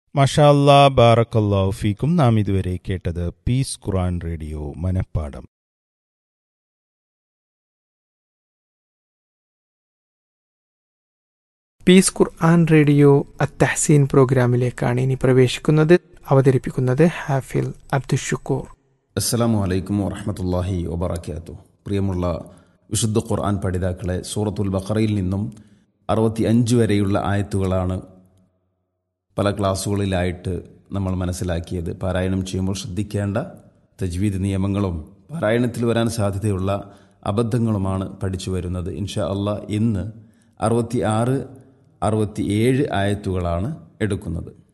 മഷാല്ലാ ബാറക്കല്ലാഹു ഫീക്കും നാം ഇതുവരെ കേട്ടത് പീസ് ഖുറാൻ റേഡിയോ മനപ്പാടം പീസ് ഖുർആൻ റേഡിയോ അത്തഹസീൻ പ്രോഗ്രാമിലേക്കാണ് ഇനി പ്രവേശിക്കുന്നത് അവതരിപ്പിക്കുന്നത് ഹാഫിൽ അബ്ദുഷുക്കൂർ അസ്സലാമു അലൈക്കും വറഹമത്തല്ലാഹി വബറക്കാത്തു പ്രിയമുള്ള വിശുദ്ധ ഖുർആൻ പഠിതാക്കളെ സൂറത്തുൽ ബഖറയിൽ നിന്നും അറുപത്തി അഞ്ച് വരെയുള്ള ആയത്തുകളാണ് പല ക്ലാസ്സുകളിലായിട്ട് നമ്മൾ മനസ്സിലാക്കിയത് പാരായണം ചെയ്യുമ്പോൾ ശ്രദ്ധിക്കേണ്ട തജ്വീദ് നിയമങ്ങളും പാരായണത്തിൽ വരാൻ സാധ്യതയുള്ള അബദ്ധങ്ങളുമാണ് പഠിച്ചു വരുന്നത് ഇൻഷാ അള്ളാ ഇന്ന് അറുപത്തി ആറ് അറുപത്തി ഏഴ് ആയത്തുകളാണ് എടുക്കുന്നത്